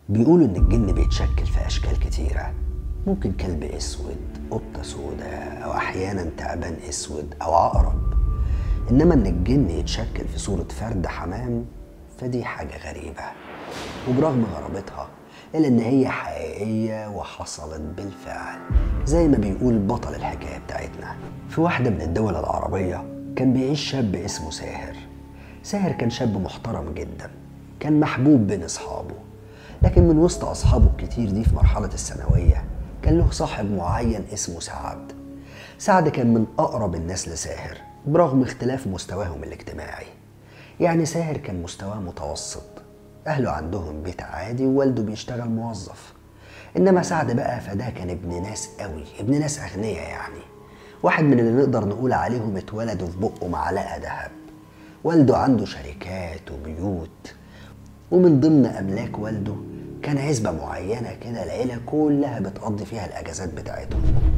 بيقولوا إن الجن بيتشكل في أشكال كتيرة ممكن كلب أسود قطة سوداء أو أحيانا تعبان أسود أو عقرب إنما إن الجن يتشكل في صورة فرد حمام فدي حاجة غريبة وبرغم غرابتها إلا إن هي حقيقية وحصلت بالفعل زي ما بيقول بطل الحكاية بتاعتنا في واحدة من الدول العربية كان بيعيش شاب اسمه ساهر ساهر كان شاب محترم جدا كان محبوب بين أصحابه لكن من وسط أصحابه الكتير دي في مرحلة الثانوية كان له صاحب معين اسمه سعد سعد كان من أقرب الناس لساهر برغم اختلاف مستواهم الاجتماعي يعني ساهر كان مستواه متوسط أهله عندهم بيت عادي ووالده بيشتغل موظف إنما سعد بقى فده كان ابن ناس قوي ابن ناس أغنياء يعني واحد من اللي نقدر نقول عليهم اتولدوا في بقه معلقة ذهب والده عنده شركات وبيوت ومن ضمن أملاك والده كان عزبة معينة كده العيلة كلها بتقضي فيها الأجازات بتاعتهم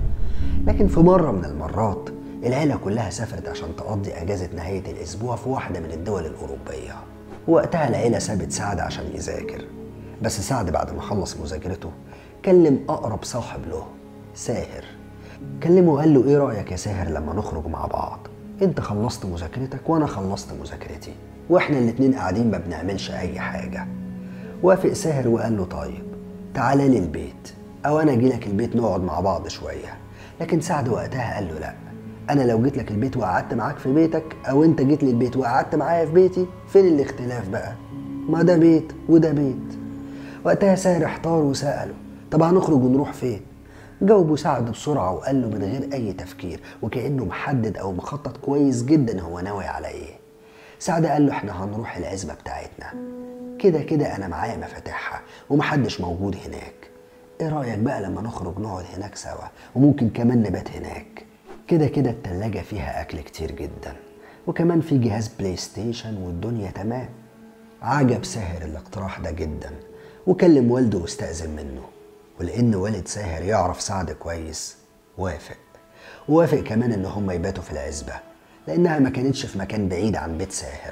لكن في مرة من المرات العيلة كلها سافرت عشان تقضي أجازة نهاية الأسبوع في واحدة من الدول الأوروبية وقتها العيلة سابت سعد عشان يذاكر بس سعد بعد ما خلص مذاكرته كلم أقرب صاحب له ساهر كلمه وقال له إيه رأيك يا ساهر لما نخرج مع بعض أنت خلصت مذاكرتك وأنا خلصت مذاكرتي وإحنا الاتنين قاعدين ما بنعملش أي حاجة وافق ساهر وقال له طيب تعالى لي البيت أو أنا أجي لك البيت نقعد مع بعض شوية لكن سعد وقتها قال له لأ انا لو جيت لك البيت وقعدت معاك في بيتك او انت جيت لي البيت وقعدت معايا في بيتي فين الاختلاف بقى ما ده بيت وده بيت وقتها ساهر احتار وساله طب هنخرج ونروح فين جاوبه سعد بسرعة وقال له من غير أي تفكير وكأنه محدد أو مخطط كويس جدا هو ناوي على إيه سعد قال له إحنا هنروح العزبة بتاعتنا كده كده أنا معايا مفاتيحها ومحدش موجود هناك إيه رأيك بقى لما نخرج نقعد هناك سوا وممكن كمان نبات هناك كده كده التلاجة فيها أكل كتير جدا وكمان في جهاز بلاي ستيشن والدنيا تمام عجب ساهر الاقتراح ده جدا وكلم والده واستأذن منه ولأن والد ساهر يعرف سعد كويس وافق ووافق كمان إن هم يباتوا في العزبة لأنها ما كانتش في مكان بعيد عن بيت ساهر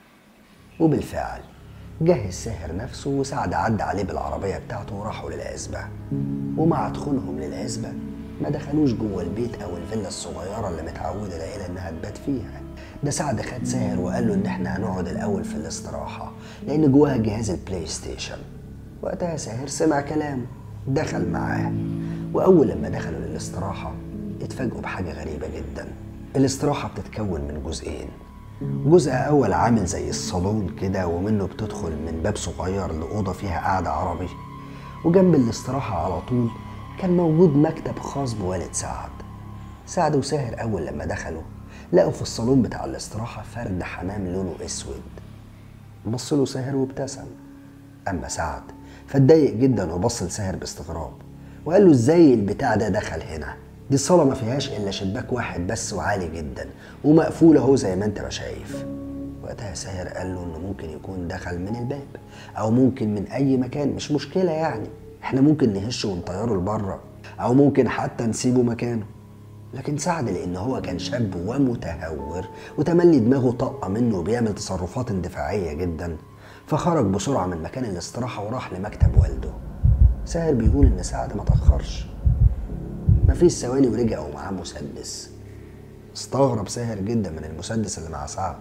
وبالفعل جهز ساهر نفسه وسعد عدى عليه بالعربية بتاعته وراحوا للعزبة ومع دخولهم للعزبة ما دخلوش جوه البيت او الفيلا الصغيره اللي متعوده العيله انها تبات فيها ده سعد خد ساهر وقال له ان احنا هنقعد الاول في الاستراحه لان جواها جهاز البلاي ستيشن وقتها ساهر سمع كلامه دخل معاه واول لما دخلوا للاستراحه اتفاجئوا بحاجه غريبه جدا الاستراحه بتتكون من جزئين جزء اول عامل زي الصالون كده ومنه بتدخل من باب صغير لاوضه فيها قعده عربي وجنب الاستراحه على طول كان موجود مكتب خاص بوالد سعد سعد وساهر أول لما دخلوا لقوا في الصالون بتاع الاستراحة فرد حمام لونه أسود بص له ساهر وابتسم أما سعد فاتضايق جدا وبص لساهر باستغراب وقال له ازاي البتاع ده دخل هنا دي الصالة ما فيهاش إلا شباك واحد بس وعالي جدا ومقفول أهو زي ما أنت ما شايف وقتها ساهر قال له إنه ممكن يكون دخل من الباب أو ممكن من أي مكان مش مشكلة يعني احنا ممكن نهشه ونطيره لبره او ممكن حتى نسيبه مكانه لكن سعد لان هو كان شاب ومتهور وتملي دماغه طاقه منه وبيعمل تصرفات اندفاعيه جدا فخرج بسرعه من مكان الاستراحه وراح لمكتب والده ساهر بيقول ان سعد ما تاخرش مفيش ثواني ورجع ومعاه مسدس استغرب ساهر جدا من المسدس اللي مع سعد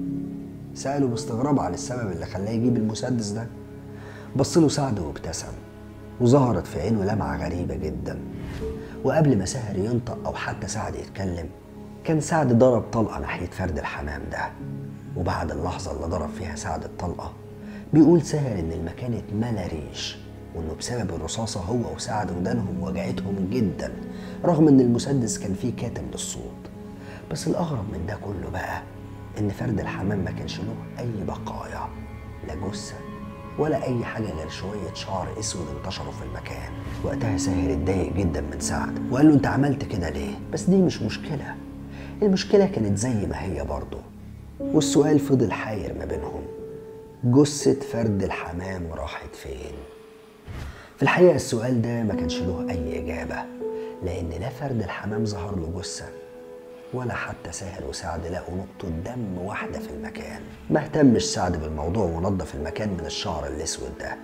سأله باستغراب عن السبب اللي خلاه يجيب المسدس ده بص له سعد وابتسم وظهرت في عينه لمعة غريبة جدا وقبل ما ساهر ينطق أو حتى سعد يتكلم كان سعد ضرب طلقة ناحية فرد الحمام ده وبعد اللحظة اللي ضرب فيها سعد الطلقة بيقول ساهر إن المكان اتملى ريش وإنه بسبب الرصاصة هو وسعد ودانهم وجعتهم جدا رغم إن المسدس كان فيه كاتم للصوت بس الأغرب من ده كله بقى إن فرد الحمام ما كانش له أي بقايا لا جثة ولا اي حاجه غير شويه شعر اسود انتشروا في المكان وقتها ساهر اتضايق جدا من سعد وقال له انت عملت كده ليه بس دي مش مشكله المشكله كانت زي ما هي برضه والسؤال فضل حاير ما بينهم جثه فرد الحمام راحت فين في الحقيقه السؤال ده ما كانش له اي اجابه لان لا فرد الحمام ظهر له جثه ولا حتى ساهر وسعد لقوا نقطة دم واحدة في المكان ما اهتمش سعد بالموضوع ونظف المكان من الشعر الأسود ده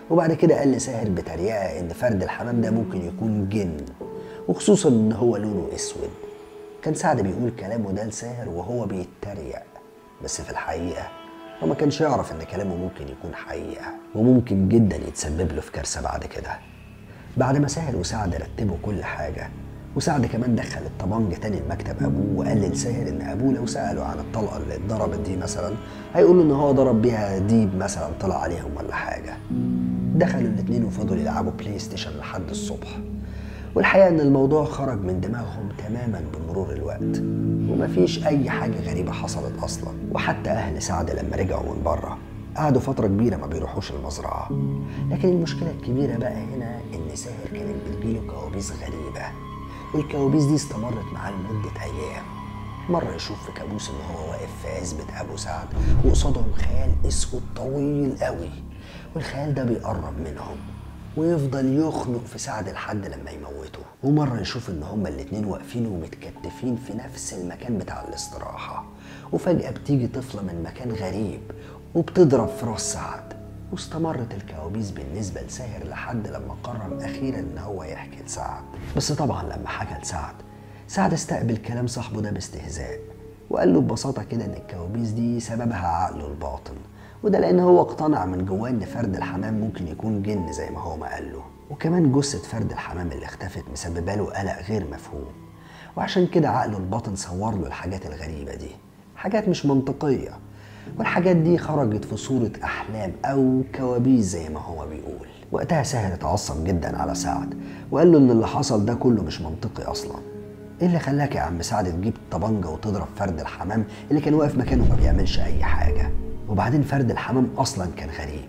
وبعد كده قال لساهر بتريقة إن فرد الحمام ده ممكن يكون جن وخصوصا إن هو لونه أسود كان سعد بيقول كلامه ده لساهر وهو بيتريق بس في الحقيقة هو ما كانش يعرف إن كلامه ممكن يكون حقيقة وممكن جدا يتسبب له في كارثة بعد كده بعد ما ساهر وسعد رتبوا كل حاجة وسعد كمان دخل الطبنج تاني لمكتب ابوه وقال لساهر ان ابوه لو ساله عن الطلقه اللي اتضربت دي مثلا هيقول له ان هو ضرب بيها ديب مثلا طلع عليهم ولا حاجه دخلوا الاتنين وفضلوا يلعبوا بلاي ستيشن لحد الصبح والحقيقه ان الموضوع خرج من دماغهم تماما بمرور الوقت ومفيش اي حاجه غريبه حصلت اصلا وحتى اهل سعد لما رجعوا من بره قعدوا فترة كبيرة ما بيروحوش المزرعة لكن المشكلة الكبيرة بقى هنا إن ساهر كانت بتجيله كوابيس غريبة والكوابيس دي استمرت معاه لمدة أيام مرة يشوف في كابوس إن هو واقف في عزبة أبو سعد وقصادهم خيال أسود طويل قوي والخيال ده بيقرب منهم ويفضل يخنق في سعد لحد لما يموته ومرة يشوف إن هما الاتنين واقفين ومتكتفين في نفس المكان بتاع الاستراحة وفجأة بتيجي طفلة من مكان غريب وبتضرب في راس سعد واستمرت الكوابيس بالنسبة لساهر لحد لما قرر أخيرا إن هو يحكي لسعد بس طبعا لما حكى لسعد سعد استقبل كلام صاحبه ده باستهزاء وقال له ببساطة كده إن الكوابيس دي سببها عقله الباطن وده لأن هو اقتنع من جواه إن فرد الحمام ممكن يكون جن زي ما هو ما قال له وكمان جثة فرد الحمام اللي اختفت مسببة له قلق غير مفهوم وعشان كده عقله الباطن صور له الحاجات الغريبة دي حاجات مش منطقية والحاجات دي خرجت في صورة أحلام أو كوابيس زي ما هو بيقول وقتها ساهر اتعصب جدا على سعد وقال له إن اللي حصل ده كله مش منطقي أصلا إيه اللي خلاك يا عم سعد تجيب طبنجة وتضرب فرد الحمام اللي كان واقف مكانه ما بيعملش أي حاجة وبعدين فرد الحمام أصلا كان غريب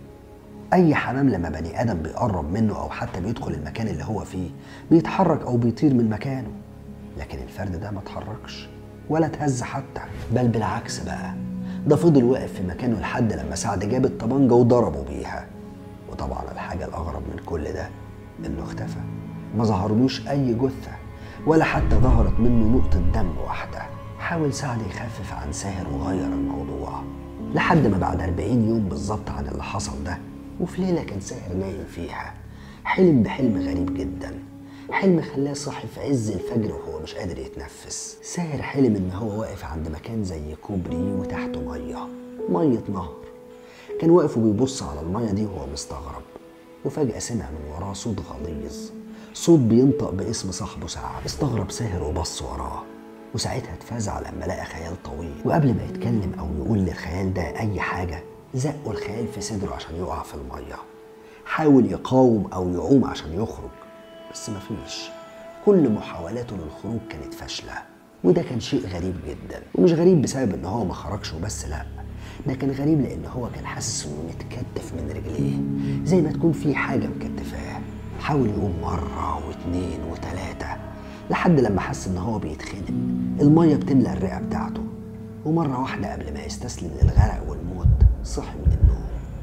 أي حمام لما بني آدم بيقرب منه أو حتى بيدخل المكان اللي هو فيه بيتحرك أو بيطير من مكانه لكن الفرد ده ما اتحركش ولا اتهز حتى بل بالعكس بقى ده فضل واقف في مكانه لحد لما سعد جاب الطبنجة وضربه بيها وطبعا الحاجة الأغرب من كل ده إنه اختفى ما ظهرلوش أي جثة ولا حتى ظهرت منه نقطة دم واحدة حاول سعد يخفف عن ساهر وغير الموضوع لحد ما بعد 40 يوم بالظبط عن اللي حصل ده وفي ليلة كان ساهر نايم فيها حلم بحلم غريب جدا حلم خلاه صاحي في عز الفجر وهو مش قادر يتنفس ساهر حلم ان هو واقف عند مكان زي كوبري وتحته ميه ميه نهر كان واقف وبيبص على الميه دي وهو مستغرب وفجأة سمع من وراه صوت غليظ صوت بينطق باسم صاحبه سعد استغرب ساهر وبص وراه وساعتها اتفزع لما لقى خيال طويل وقبل ما يتكلم او يقول للخيال ده اي حاجه زقوا الخيال في صدره عشان يقع في الميه حاول يقاوم او يعوم عشان يخرج بس مفيش كل محاولاته للخروج كانت فاشله وده كان شيء غريب جدا ومش غريب بسبب ان هو ما خرجش وبس لا ده كان غريب لان هو كان حاسس انه متكتف من رجليه زي ما تكون في حاجه مكتفاه حاول يقوم مره واتنين وتلاته لحد لما حس ان هو بيتخنق الميه بتملى الرئه بتاعته ومره واحده قبل ما يستسلم للغرق والموت صحي من النوم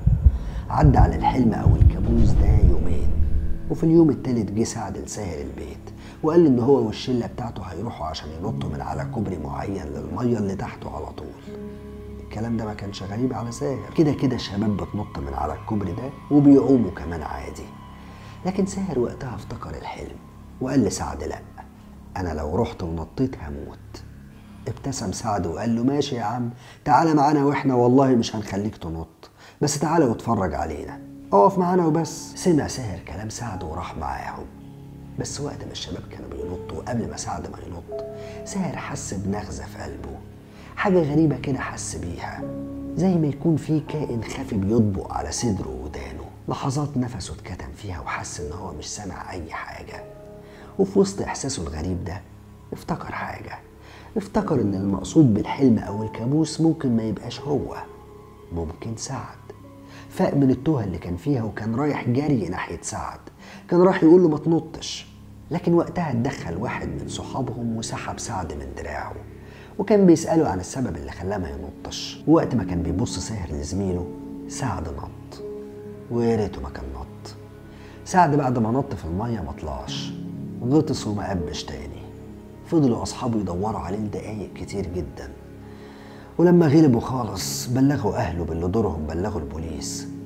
عدى على الحلم او الكابوس ده يومين وفي اليوم التالت جه سعد لساهر البيت وقال ان هو والشله بتاعته هيروحوا عشان ينطوا من على كوبري معين للميه اللي تحته على طول الكلام ده ما كانش غريب على ساهر كده كده الشباب بتنط من على الكوبري ده وبيعوموا كمان عادي لكن ساهر وقتها افتكر الحلم وقال لسعد لا انا لو رحت ونطيت هموت ابتسم سعد وقال له ماشي يا عم تعالى معانا واحنا والله مش هنخليك تنط بس تعالى واتفرج علينا اقف معانا وبس سمع ساهر كلام سعد وراح معاهم بس وقت ما الشباب كانوا بينطوا قبل ما سعد ما ينط ساهر حس بنغزة في قلبه حاجة غريبة كده حس بيها زي ما يكون في كائن خفي بيطبق على صدره ودانه لحظات نفسه اتكتم فيها وحس ان هو مش سامع اي حاجة وفي وسط احساسه الغريب ده افتكر حاجة افتكر ان المقصود بالحلم او الكابوس ممكن ما يبقاش هو ممكن سعد فاق من التوهة اللي كان فيها وكان رايح جري ناحية سعد كان راح يقول له ما تنطش لكن وقتها اتدخل واحد من صحابهم وسحب سعد من دراعه وكان بيسأله عن السبب اللي خلاه ما ينطش وقت ما كان بيبص ساهر لزميله سعد نط ويا ريته ما كان نط سعد بعد ما نط في المية ما طلعش غطس وما قبش تاني فضلوا أصحابه يدوروا عليه لدقايق كتير جدا ولما غلبوا خالص بلغوا أهله باللي دورهم بلغوا البوليس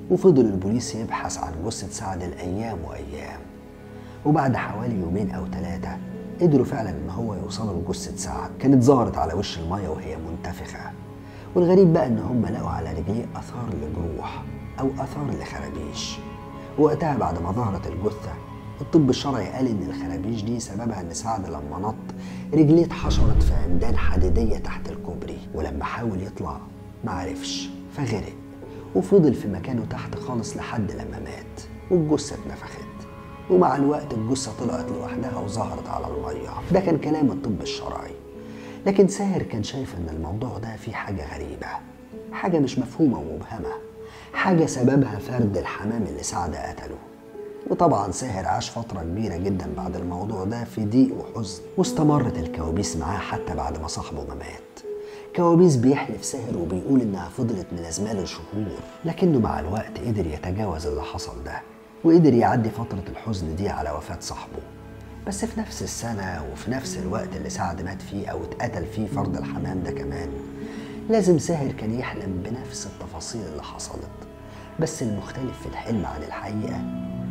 وفضل البوليس يبحث عن جثة سعد الأيام وأيام وبعد حوالي يومين أو ثلاثة قدروا فعلا إن هو يوصلوا لجثة سعد كانت ظهرت على وش المية وهي منتفخة والغريب بقى إن هم لقوا على رجليه آثار لجروح أو آثار لخرابيش وقتها بعد ما ظهرت الجثة الطب الشرعي قال إن الخرابيش دي سببها إن سعد لما نط رجليه اتحشرت في عمدان حديدية تحت الكوبري ولما حاول يطلع معرفش فغرق وفضل في مكانه تحت خالص لحد لما مات والجثة اتنفخت ومع الوقت الجثة طلعت لوحدها وظهرت على المية ده كان كلام الطب الشرعي لكن ساهر كان شايف ان الموضوع ده فيه حاجة غريبة حاجة مش مفهومة ومبهمة حاجة سببها فرد الحمام اللي سعد قتله وطبعا ساهر عاش فترة كبيرة جدا بعد الموضوع ده في ضيق وحزن واستمرت الكوابيس معاه حتى بعد ما صاحبه ما مات كوابيس بيحلف ساهر وبيقول انها فضلت ملازمه له شهور لكنه مع الوقت قدر يتجاوز اللي حصل ده وقدر يعدي فترة الحزن دي على وفاة صاحبه بس في نفس السنة وفي نفس الوقت اللي سعد مات فيه أو اتقتل فيه فرد الحمام ده كمان لازم ساهر كان يحلم بنفس التفاصيل اللي حصلت بس المختلف في الحلم عن الحقيقة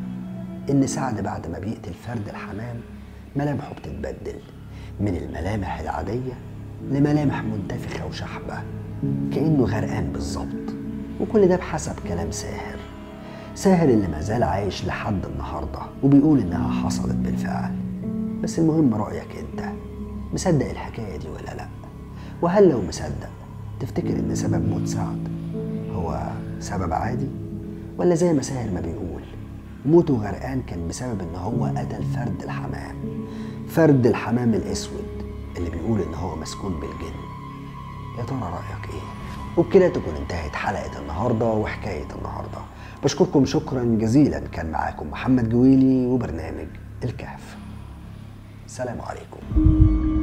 إن سعد بعد ما بيقتل فرد الحمام ملامحه بتتبدل من الملامح العادية لملامح منتفخة وشحبة كأنه غرقان بالظبط وكل ده بحسب كلام ساهر ساهر اللي ما زال عايش لحد النهاردة وبيقول إنها حصلت بالفعل بس المهم رأيك أنت مصدق الحكاية دي ولا لأ وهل لو مصدق تفتكر إن سبب موت سعد هو سبب عادي ولا زي ما ساهر ما بيقول موته غرقان كان بسبب إن هو قتل فرد الحمام فرد الحمام الأسود اللي بيقول إن هو مسكون بالجن يا ترى رأيك إيه؟ وبكده تكون انتهت حلقة النهاردة وحكاية النهاردة بشكركم شكرا جزيلا كان معاكم محمد جويلي وبرنامج الكهف سلام عليكم